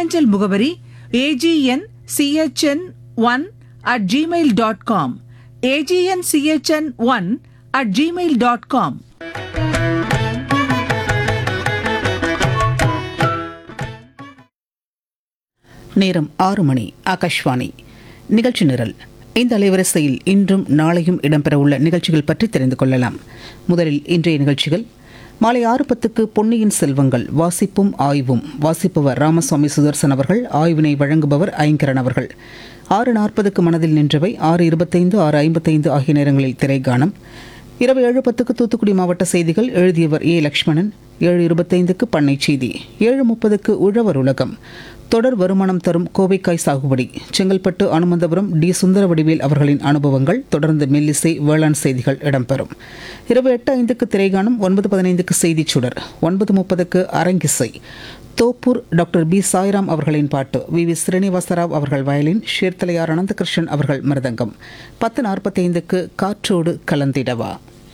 மின்னஞ்சல் முகவரி AGN CHN one at Gmail dot com AGN CHN one at Gmail dot com நேரம் ஆறு மணி ஆகாஷ்வாணி நிகழ்ச்சி நிரல் இந்த அலைவரிசையில் இன்றும் நாளையும் இடம்பெறவுள்ள நிகழ்ச்சிகள் பற்றி தெரிந்து கொள்ளலாம் முதலில் இன்றைய நிகழ்ச்சிகள் மாலை ஆறு பத்துக்கு பொன்னியின் செல்வங்கள் வாசிப்பும் ஆய்வும் வாசிப்பவர் ராமசுவாமி சுதர்சன் அவர்கள் ஆய்வினை வழங்குபவர் ஐங்கரன் அவர்கள் ஆறு நாற்பதுக்கு மனதில் நின்றவை ஆறு இருபத்தைந்து ஆறு ஐம்பத்தைந்து ஆகிய நேரங்களில் திரைகானம் இரவு ஏழு பத்துக்கு தூத்துக்குடி மாவட்ட செய்திகள் எழுதியவர் ஏ லக்ஷ்மணன் ஏழு இருபத்தைந்துக்கு பண்ணை செய்தி ஏழு முப்பதுக்கு உழவர் உலகம் தொடர் வருமானம் தரும் கோவைக்காய் சாகுபடி செங்கல்பட்டு அனுமந்தபுரம் டி சுந்தரவடிவேல் அவர்களின் அனுபவங்கள் தொடர்ந்து மெல்லிசை வேளாண் செய்திகள் இடம்பெறும் இரவு எட்டு ஐந்துக்கு திரைகானம் ஒன்பது பதினைந்துக்கு செய்திச் சுடர் ஒன்பது முப்பதுக்கு அரங்கிசை தோப்பூர் டாக்டர் பி சாய்ராம் அவர்களின் பாட்டு வி வி ஸ்ரீனிவாசராவ் அவர்கள் வயலின் ஷேர்த்தலையார் அனந்தகிருஷ்ணன் அவர்கள் மிருதங்கம் பத்து நாற்பத்தைந்துக்கு காற்றோடு கலந்திடவா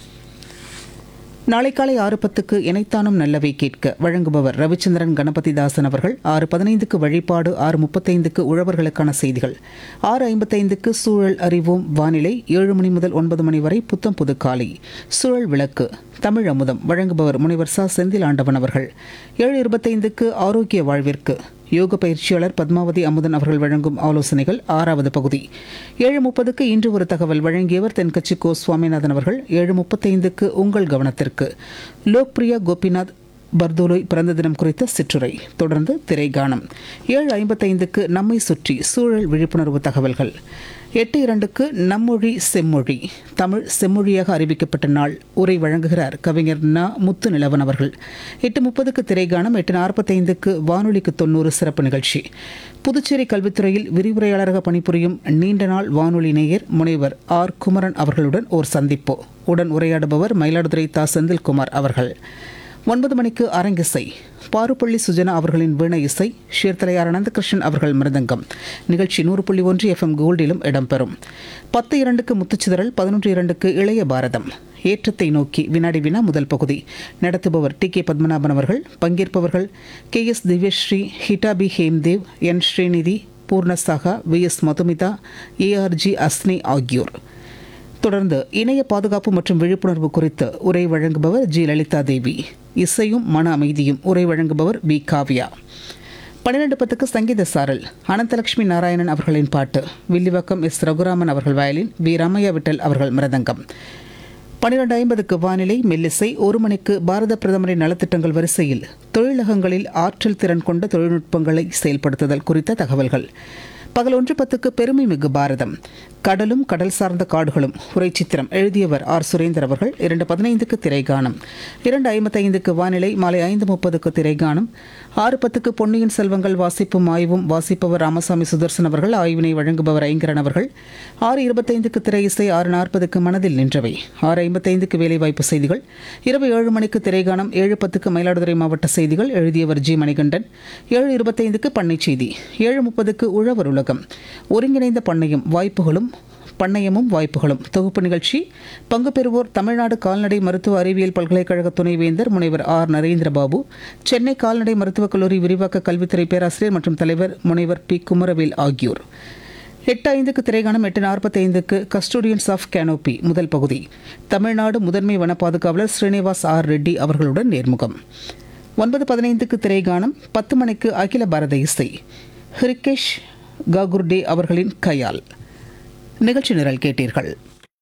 நாளை காலை ஆறு பத்துக்கு இணைத்தானும் நல்லவை கேட்க வழங்குபவர் ரவிச்சந்திரன் கணபதிதாசன் அவர்கள் ஆறு பதினைந்துக்கு வழிபாடு ஆறு முப்பத்தைந்துக்கு உழவர்களுக்கான செய்திகள் ஆறு ஐம்பத்தைந்துக்கு சூழல் அறிவோம் வானிலை ஏழு மணி முதல் ஒன்பது மணி வரை புத்தம் புது காலை சூழல் விளக்கு தமிழ் அமுதம் வழங்குபவர் முனைவர் ச செந்தில் ஆண்டவன் அவர்கள் ஏழு இருபத்தைந்துக்கு ஆரோக்கிய வாழ்விற்கு யோக பயிற்சியாளர் பத்மாவதி அமுதன் அவர்கள் வழங்கும் ஆலோசனைகள் ஆறாவது பகுதி ஏழு முப்பதுக்கு இன்று ஒரு தகவல் வழங்கியவர் தென்கட்சி கோ சுவாமிநாதன் அவர்கள் ஏழு முப்பத்தைந்துக்கு உங்கள் கவனத்திற்கு லோக்பிரியா கோபிநாத் பர்தோலோய் பிறந்த தினம் குறித்த சிற்றுரை தொடர்ந்து திரைகானம் ஏழு ஐம்பத்தைந்துக்கு நம்மை சுற்றி சூழல் விழிப்புணர்வு தகவல்கள் எட்டு இரண்டுக்கு நம்மொழி செம்மொழி தமிழ் செம்மொழியாக அறிவிக்கப்பட்ட நாள் உரை வழங்குகிறார் கவிஞர் நா முத்து நிலவன் அவர்கள் எட்டு முப்பதுக்கு திரைகானம் எட்டு நாற்பத்தைந்துக்கு வானொலிக்கு தொண்ணூறு சிறப்பு நிகழ்ச்சி புதுச்சேரி கல்வித்துறையில் விரிவுரையாளராக பணிபுரியும் நீண்ட நாள் வானொலி நேயர் முனைவர் ஆர் குமரன் அவர்களுடன் ஓர் சந்திப்பு உடன் உரையாடுபவர் மயிலாடுதுறை தா செந்தில்குமார் அவர்கள் ஒன்பது மணிக்கு அரங்கிசை பாருப்பள்ளி சுஜனா அவர்களின் வீண இசை ஷீர்தலையார் அனந்தகிருஷ்ணன் அவர்கள் மிருதங்கம் நிகழ்ச்சி நூறு புள்ளி ஒன்று எஃப்எம் கோல்டிலும் இடம்பெறும் பத்து இரண்டுக்கு முத்துச்சிதறல் பதினொன்று இரண்டுக்கு இளைய பாரதம் ஏற்றத்தை நோக்கி வினாடி வினா முதல் பகுதி நடத்துபவர் டி கே பத்மநாபன் அவர்கள் பங்கேற்பவர்கள் கே எஸ் திவ்யஸ்ரீ ஹிட்டாபி ஹேம்தேவ் என் ஸ்ரீநிதி பூர்ணசாகா V S Madhumitha ARG Asni ஆகியோர் தொடர்ந்து இணைய பாதுகாப்பு மற்றும் விழிப்புணர்வு குறித்து உரை வழங்குபவர் ஜி லலிதா தேவி இசையும் மன அமைதியும் உரை வழங்குபவர் பி காவ்யா பன்னிரண்டு பத்துக்கு சங்கீத சாரல் அனந்தலட்சுமி நாராயணன் அவர்களின் பாட்டு வில்லிவாக்கம் எஸ் ரகுராமன் அவர்கள் வயலின் வி ராமையா விட்டல் அவர்கள் மிருதங்கம் பன்னிரண்டு ஐம்பதுக்கு வானிலை மெல்லிசை ஒரு மணிக்கு பாரத பிரதமரின் நலத்திட்டங்கள் வரிசையில் தொழிலகங்களில் ஆற்றல் திறன் கொண்ட தொழில்நுட்பங்களை செயல்படுத்துதல் குறித்த தகவல்கள் பகல் ஒன்று பத்துக்கு பெருமை மிகு பாரதம் கடலும் கடல் சார்ந்த காடுகளும் உரை சித்திரம் எழுதியவர் ஆர் சுரேந்தர் அவர்கள் இரண்டு பதினைந்துக்கு திரைகானம் இரண்டு ஐம்பத்தைந்துக்கு வானிலை மாலை ஐந்து முப்பதுக்கு திரைகானம் ஆறு பத்துக்கு பொன்னியின் செல்வங்கள் வாசிப்பும் ஆய்வும் வாசிப்பவர் ராமசாமி சுதர்சன் அவர்கள் ஆய்வினை வழங்குபவர் ஐங்கரன் அவர்கள் ஆறு இருபத்தைந்துக்கு திரை இசை ஆறு நாற்பதுக்கு மனதில் நின்றவை ஆறு ஐம்பத்தைந்துக்கு வேலைவாய்ப்பு செய்திகள் இரவு ஏழு மணிக்கு திரைகானம் ஏழு பத்துக்கு மயிலாடுதுறை மாவட்ட செய்திகள் எழுதியவர் ஜி மணிகண்டன் ஏழு இருபத்தைந்துக்கு பண்ணை செய்தி ஏழு முப்பதுக்கு உழவர் உலகம் ஒருங்கிணைந்த பண்ணையும் வாய்ப்புகளும் பண்ணையமும் வாய்ப்புகளும் தொகுப்பு நிகழ்ச்சி பங்கு பெறுவோர் தமிழ்நாடு கால்நடை மருத்துவ அறிவியல் பல்கலைக்கழக துணைவேந்தர் முனைவர் ஆர் நரேந்திரபாபு சென்னை கால்நடை மருத்துவக் கல்லூரி விரிவாக்க கல்வித்துறை பேராசிரியர் மற்றும் தலைவர் முனைவர் பி குமரவேல் ஆகியோர் எட்டு ஐந்துக்கு திரைகாணம் எட்டு நாற்பத்தைந்துக்கு கஸ்டோடியன்ஸ் ஆஃப் கேனோபி முதல் பகுதி தமிழ்நாடு முதன்மை வன பாதுகாவலர் ஸ்ரீனிவாஸ் ஆர் ரெட்டி அவர்களுடன் நேர்முகம் ஒன்பது பதினைந்துக்கு திரைகாணம் பத்து மணிக்கு அகில பாரத இசை ஹிரிகேஷ் காகுர்டே அவர்களின் கையால் நிகழ்ச்சி நிரல் கேட்டீர்கள்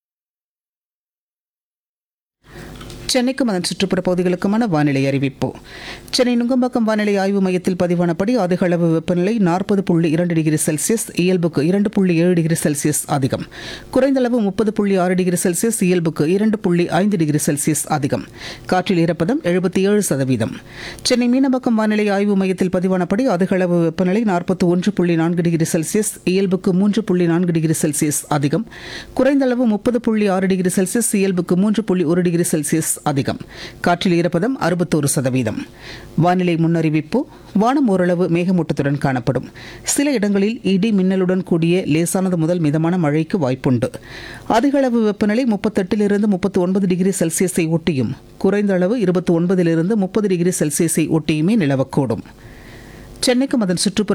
சென்னைக்கும் அதன் சுற்றுப்புற பகுதிகளுக்குமான வானிலை அறிவிப்பு சென்னை நுங்கம்பாக்கம் வானிலை ஆய்வு மையத்தில் பதிவானபடி அதிக அளவு வெப்பநிலை நாற்பது புள்ளி இரண்டு டிகிரி செல்சியஸ் இயல்புக்கு இரண்டு புள்ளி ஏழு டிகிரி செல்சியஸ் அதிகம் குறைந்த அளவு முப்பது புள்ளி ஆறு டிகிரி செல்சியஸ் இயல்புக்கு இரண்டு புள்ளி ஐந்து டிகிரி செல்சியஸ் அதிகம் காற்றில் ஈரப்பதம் எழுபத்தி ஏழு சதவீதம் சென்னை மீனம்பாக்கம் வானிலை ஆய்வு மையத்தில் பதிவானபடி அதிக அளவு வெப்பநிலை நாற்பத்தி ஒன்று புள்ளி நான்கு டிகிரி செல்சியஸ் இயல்புக்கு மூன்று புள்ளி நான்கு டிகிரி செல்சியஸ் அதிகம் குறைந்த அளவு முப்பது புள்ளி ஆறு டிகிரி செல்சியஸ் இயல்புக்கு மூன்று புள்ளி ஒரு டிகிரி செல்சியஸ் அதிகம் காற்றில் ஈரப்பதம் அறுபத்தோரு சதவீதம் வானிலை முன்னறிவிப்பு வானம் ஓரளவு மேகமூட்டத்துடன் காணப்படும் சில இடங்களில் இடி மின்னலுடன் கூடிய லேசானது முதல் மிதமான மழைக்கு வாய்ப்புண்டு அதிக அளவு வெப்பநிலை முப்பத்தெட்டிலிருந்து முப்பத்தி ஒன்பது டிகிரி செல்சியஸை ஒட்டியும் குறைந்த அளவு இருபத்தி ஒன்பதிலிருந்து முப்பது டிகிரி செல்சியஸை ஒட்டியுமே நிலவக்கூடும் சென்னைக்கும் அதன் சுற்றுப்புற